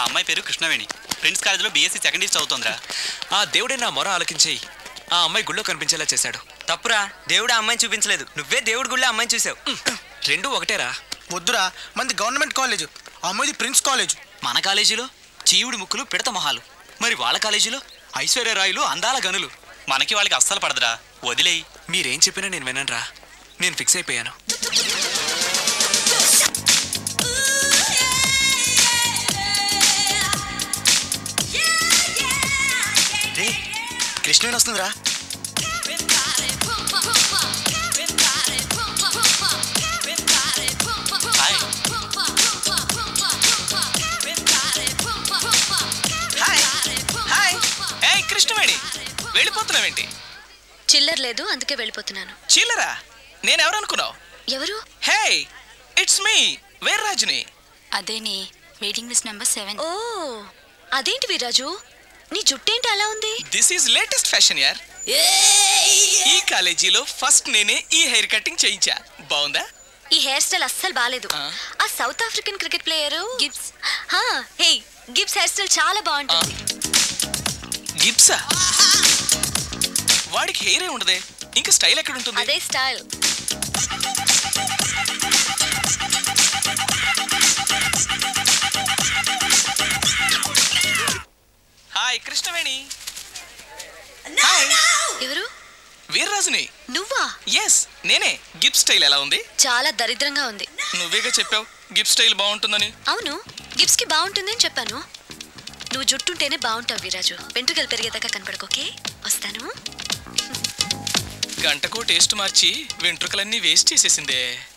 అమ్మాయి పేరు కృష్ణవేణి ఫ్రెండ్స్ కాలేజీలో బీఎస్సీ సెకండ్ ఇయర్ చదువుతుందిరా ఆ దేవుడే నా మొర ఆలకించేయి ఆ అమ్మాయి గుళ్ళో కనిపించేలా చేశాడు తప్పురా దేవుడు ఆ అమ్మాయిని చూపించలేదు నువ్వే దేవుడి గుళ్ళో అమ్మాయిని చూసావు రెండు ఒకటేరా వద్దురా మంది గవర్నమెంట్ కాలేజ్ అమ్మది ప్రిన్స్ కాలేజ్ మన కాలేజీలో చీవుడి ముక్కులు పిడత మొహాలు మరి వాళ్ళ కాలేజీలో ఐశ్వర్యరాయులు అందాల గనులు మనకి వాళ్ళకి అస్సలు పడదురా వదిలేయి మీరేం చెప్పినా నేను విననురా నేను ఫిక్స్ అయిపోయాను రే కృష్ణవేణి వస్తుందిరా హాయ్ హాయ్ హాయ్ ఏయ్ కృష్ణవేణి వెళ్ళిపోతున్నావేంటి చిల్లర లేదు అందుకే వెళ్ళిపోతున్నాను చీలరా నేనెవరనుకున్నావు ఎవరు హే ఇట్స్ మీ వీర్రాజుని అదేనే వెయిటింగ్ లిస్ట్ నెంబర్ సెవెన్ ఓ అదేంటి వీరాజు నీ జుట్టేంటి అలా ఉంది దిస్ ఈజ్ లేటెస్ట్ ఫ్యాషన్ యార్ ఈ కాలేజీలో ఫస్ట్ నేనే ఈ హెయిర్ కటింగ్ చేయించా బాగుందా ఈ హెయిర్ స్టైల్ అస్సలు బాగాలేదు ఆ. ఆ South African cricket player Gibbs హా హే గిబ్స్ హెయిర్ స్టైల్ చాలా బాగుంటుంది గిబ్సా వాడికి హెయిరే ఉండదే ఇంకా స్టైల్ ఎక్కడ ఉంటుంది అదే స్టైల్ హాయ్ కృష్ణవేణి ఎవరు వీర్రాజుని నువ్వా ఎస్ నేనే గిబ్ స్టైల్ ఎలా ఉంది చాలా దరిద్రంగా ఉంది నువ్వేగా చెప్పావు గిబ్ స్టైల్ బాగుంటుందని అవును గిబ్స్ కి బాగుంటుంది అని చెప్పాను నువ్వు జుట్టుంటేనే బాగుంటావు వీరాజు వెంట్రుకలు పెరిగేదాకా కనపడకోకే వస్తాను గంటకో టేస్ట్ మార్చి వెంట్రుకలన్నీ వేస్ట్ చేసేసిందే